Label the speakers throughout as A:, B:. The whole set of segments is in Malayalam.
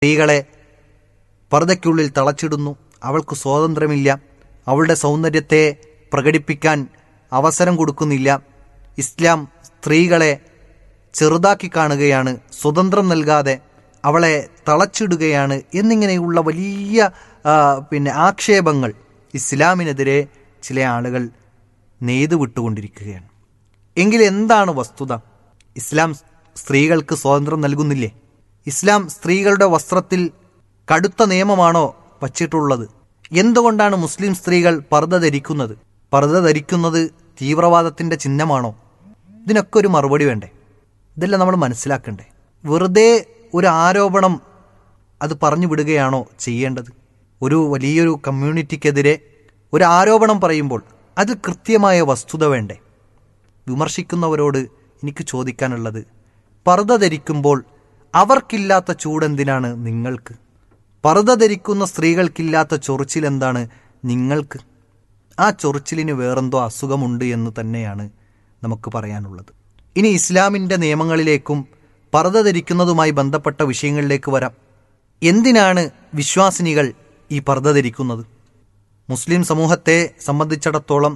A: സ്ത്രീകളെ പർദ്ദയ്ക്കുള്ളിൽ തളച്ചിടുന്നു അവൾക്ക് സ്വാതന്ത്ര്യമില്ല അവളുടെ സൗന്ദര്യത്തെ പ്രകടിപ്പിക്കാൻ അവസരം കൊടുക്കുന്നില്ല ഇസ്ലാം സ്ത്രീകളെ ചെറുതാക്കി കാണുകയാണ് സ്വതന്ത്രം നൽകാതെ അവളെ തളച്ചിടുകയാണ് എന്നിങ്ങനെയുള്ള വലിയ ആ, പിന്നെ ആക്ഷേപങ്ങൾ ഇസ്ലാമിനെതിരെ ചില ആളുകൾ നെയ്തു വിട്ടുകൊണ്ടിരിക്കുകയാണ് എങ്കിൽ എന്താണ് വസ്തുത ഇസ്ലാം സ്ത്രീകൾക്ക് സ്വാതന്ത്ര്യം നൽകുന്നില്ലേ ഇസ്ലാം സ്ത്രീകളുടെ വസ്ത്രത്തിൽ കടുത്ത നിയമമാണോ വച്ചിട്ടുള്ളത് എന്തുകൊണ്ടാണ് മുസ്ലിം സ്ത്രീകൾ പർദ്ദ ധരിക്കുന്നത് പർദ്ദ ധരിക്കുന്നത് തീവ്രവാദത്തിന്റെ ചിഹ്നമാണോ ഇതിനൊക്കെ ഒരു മറുപടി വേണ്ടേ ഇതെല്ലാം നമ്മൾ മനസ്സിലാക്കണ്ടേ വെറുതെ ഒരു ആരോപണം അത് പറഞ്ഞു വിടുകയാണോ ചെയ്യേണ്ടത് ഒരു വലിയൊരു കമ്മ്യൂണിറ്റിക്കെതിരെ ഒരു ആരോപണം പറയുമ്പോൾ അതിൽ കൃത്യമായ വസ്തുത വേണ്ടേ വിമർശിക്കുന്നവരോട് എനിക്ക് ചോദിക്കാനുള്ളത് പർദ്ദ ധരിക്കുമ്പോൾ അവർക്കില്ലാത്ത ചൂടെന്തിനാണ് നിങ്ങൾക്ക് പർദ്ദ ധരിക്കുന്ന സ്ത്രീകൾക്കില്ലാത്ത ചൊറിച്ചിൽ എന്താണ് നിങ്ങൾക്ക് ആ ചൊറിച്ചിലിന് വേറെന്തോ അസുഖമുണ്ട് എന്ന് തന്നെയാണ് നമുക്ക് പറയാനുള്ളത് ഇനി ഇസ്ലാമിൻ്റെ നിയമങ്ങളിലേക്കും പർദ്ദ ധരിക്കുന്നതുമായി ബന്ധപ്പെട്ട വിഷയങ്ങളിലേക്ക് വരാം എന്തിനാണ് വിശ്വാസിനികൾ ഈ പർദ്ദ ധരിക്കുന്നത് മുസ്ലിം സമൂഹത്തെ സംബന്ധിച്ചിടത്തോളം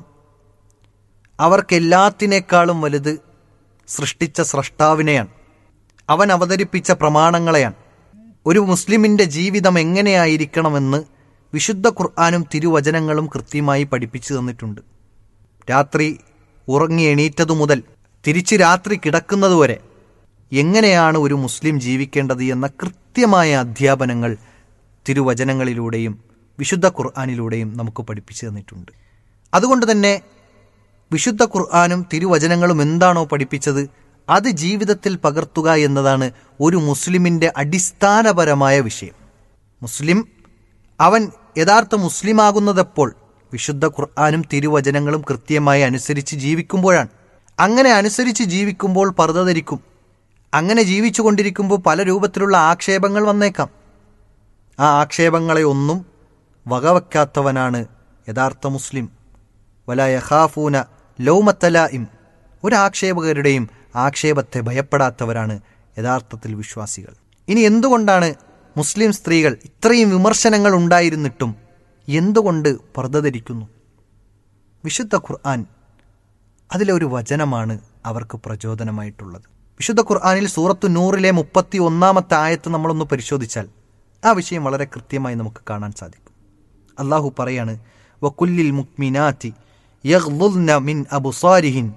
A: അവർക്കെല്ലാത്തിനേക്കാളും വലുത് സൃഷ്ടിച്ച സ്രഷ്ടാവിനെയാണ് അവൻ അവതരിപ്പിച്ച പ്രമാണങ്ങളെയാണ് ഒരു മുസ്ലിമിൻ്റെ ജീവിതം എങ്ങനെയായിരിക്കണമെന്ന് വിശുദ്ധ ഖുർആാനും തിരുവചനങ്ങളും കൃത്യമായി പഠിപ്പിച്ചു തന്നിട്ടുണ്ട് രാത്രി ഉറങ്ങി എണീറ്റതു മുതൽ തിരിച്ച് രാത്രി കിടക്കുന്നതുവരെ എങ്ങനെയാണ് ഒരു മുസ്ലിം ജീവിക്കേണ്ടത് എന്ന കൃത്യമായ അധ്യാപനങ്ങൾ തിരുവചനങ്ങളിലൂടെയും വിശുദ്ധ ഖുർആാനിലൂടെയും നമുക്ക് പഠിപ്പിച്ചു തന്നിട്ടുണ്ട് അതുകൊണ്ട് തന്നെ വിശുദ്ധ ഖുർആാനും തിരുവചനങ്ങളും എന്താണോ പഠിപ്പിച്ചത് അത് ജീവിതത്തിൽ പകർത്തുക എന്നതാണ് ഒരു മുസ്ലിമിൻ്റെ അടിസ്ഥാനപരമായ വിഷയം മുസ്ലിം അവൻ യഥാർത്ഥ മുസ്ലിമാകുന്നതെപ്പോൾ വിശുദ്ധ ഖുർആാനും തിരുവചനങ്ങളും കൃത്യമായി അനുസരിച്ച് ജീവിക്കുമ്പോഴാണ് അങ്ങനെ അനുസരിച്ച് ജീവിക്കുമ്പോൾ പർദ്ദ ധരിക്കും അങ്ങനെ ജീവിച്ചു കൊണ്ടിരിക്കുമ്പോൾ പല രൂപത്തിലുള്ള ആക്ഷേപങ്ങൾ വന്നേക്കാം ആ ആക്ഷേപങ്ങളെ ഒന്നും വകവയ്ക്കാത്തവനാണ് യഥാർത്ഥ മുസ്ലിം വല യഹാഫൂന ലൗമത്തലായിം ഒരാക്ഷേപകരുടെയും ആക്ഷേപത്തെ ഭയപ്പെടാത്തവരാണ് യഥാർത്ഥത്തിൽ വിശ്വാസികൾ ഇനി എന്തുകൊണ്ടാണ് മുസ്ലിം സ്ത്രീകൾ ഇത്രയും വിമർശനങ്ങൾ ഉണ്ടായിരുന്നിട്ടും എന്തുകൊണ്ട് പർദ്ദ ധരിക്കുന്നു വിശുദ്ധ ഖുർആൻ അതിലെ ഒരു വചനമാണ് അവർക്ക് പ്രചോദനമായിട്ടുള്ളത് വിശുദ്ധ ഖുർആനിൽ സൂറത്തു നൂറിലെ മുപ്പത്തി ഒന്നാമത്തെ ആയത്ത് നമ്മളൊന്ന് പരിശോധിച്ചാൽ ആ വിഷയം വളരെ കൃത്യമായി നമുക്ക് കാണാൻ സാധിക്കും അള്ളാഹു പറയാണ് വക്കുല്ലിൽ മുക്മിനാത്തി യഗ്ളുൽന മിൻ അബുസാരിഹിൻ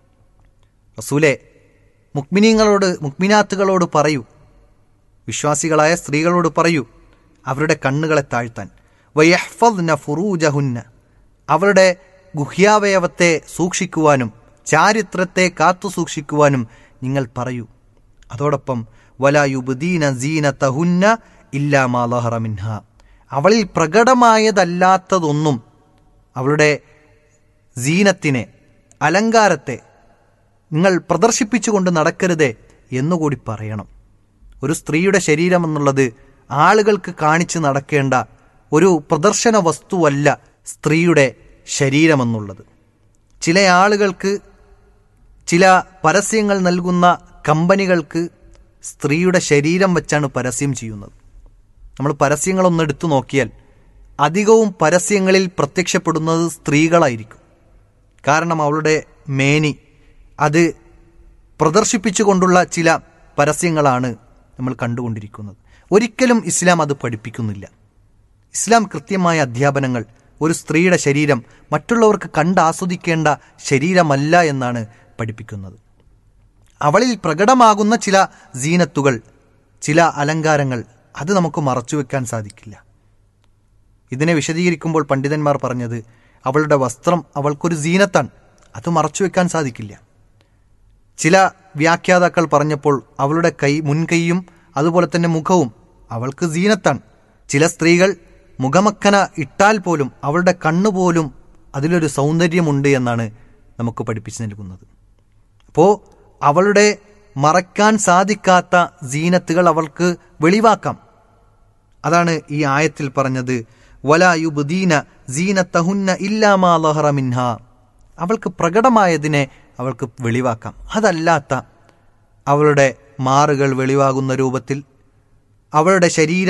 A: റസൂലെ മുക്മിനീങ്ങളോട് മുക്മിനാത്തുകളോട് പറയൂ വിശ്വാസികളായ സ്ത്രീകളോട് പറയൂ അവരുടെ കണ്ണുകളെ താഴ്ത്താൻ വയഹ്ഫദ്ന ഫുറൂജഹുന്ന അവരുടെ ഗുഹ്യാവയവത്തെ സൂക്ഷിക്കുവാനും ചാരിത്രത്തെ കാത്തു സൂക്ഷിക്കുവാനും നിങ്ങൾ പറയൂ അതോടൊപ്പം വലായുബുദീന സീന തഹുന്ന ഇല്ലാമാ ലഹറ മിൻഹ അവളിൽ പ്രകടമായതല്ലാത്തതൊന്നും അവളുടെ സീനത്തിനെ അലങ്കാരത്തെ നിങ്ങൾ പ്രദർശിപ്പിച്ചുകൊണ്ട് നടക്കരുതേ എന്നുകൂടി പറയണം ഒരു സ്ത്രീയുടെ ശരീരം എന്നുള്ളത് ആളുകൾക്ക് കാണിച്ച് നടക്കേണ്ട ഒരു പ്രദർശന വസ്തുവല്ല സ്ത്രീയുടെ ശരീരമെന്നുള്ളത് ചില ആളുകൾക്ക് ചില പരസ്യങ്ങൾ നൽകുന്ന കമ്പനികൾക്ക് സ്ത്രീയുടെ ശരീരം വെച്ചാണ് പരസ്യം ചെയ്യുന്നത് നമ്മൾ പരസ്യങ്ങളൊന്ന് എടുത്തു നോക്കിയാൽ അധികവും പരസ്യങ്ങളിൽ പ്രത്യക്ഷപ്പെടുന്നത് സ്ത്രീകളായിരിക്കും കാരണം അവളുടെ മേനി അത് പ്രദർശിപ്പിച്ചുകൊണ്ടുള്ള ചില പരസ്യങ്ങളാണ് നമ്മൾ കണ്ടുകൊണ്ടിരിക്കുന്നത് ഒരിക്കലും ഇസ്ലാം അത് പഠിപ്പിക്കുന്നില്ല ഇസ്ലാം കൃത്യമായ അധ്യാപനങ്ങൾ ഒരു സ്ത്രീയുടെ ശരീരം മറ്റുള്ളവർക്ക് കണ്ടാസ്വദിക്കേണ്ട ശരീരമല്ല എന്നാണ് പഠിപ്പിക്കുന്നത് അവളിൽ പ്രകടമാകുന്ന ചില ജീനത്തുകൾ ചില അലങ്കാരങ്ങൾ അത് നമുക്ക് മറച്ചുവെക്കാൻ സാധിക്കില്ല ഇതിനെ വിശദീകരിക്കുമ്പോൾ പണ്ഡിതന്മാർ പറഞ്ഞത് അവളുടെ വസ്ത്രം അവൾക്കൊരു ജീനത്താണ് അത് മറച്ചുവെക്കാൻ സാധിക്കില്ല ചില വ്യാഖ്യാതാക്കൾ പറഞ്ഞപ്പോൾ അവളുടെ കൈ മുൻകൈയും അതുപോലെ തന്നെ മുഖവും അവൾക്ക് ജീനത്താണ് ചില സ്ത്രീകൾ മുഖമക്കന ഇട്ടാൽ പോലും അവളുടെ കണ്ണുപോലും അതിലൊരു സൗന്ദര്യമുണ്ട് എന്നാണ് നമുക്ക് പഠിപ്പിച്ചു നൽകുന്നത് അപ്പോൾ അവളുടെ മറക്കാൻ സാധിക്കാത്ത ജീനത്തുകൾ അവൾക്ക് വെളിവാക്കാം അതാണ് ഈ ആയത്തിൽ പറഞ്ഞത് വലായുബുദീന സീനത്തഹുന്ന ഇല്ലാമാ ലഹറ മിൻഹ അവൾക്ക് പ്രകടമായതിനെ അവൾക്ക് വെളിവാക്കാം അതല്ലാത്ത അവളുടെ മാറുകൾ വെളിവാകുന്ന രൂപത്തിൽ അവളുടെ ശരീര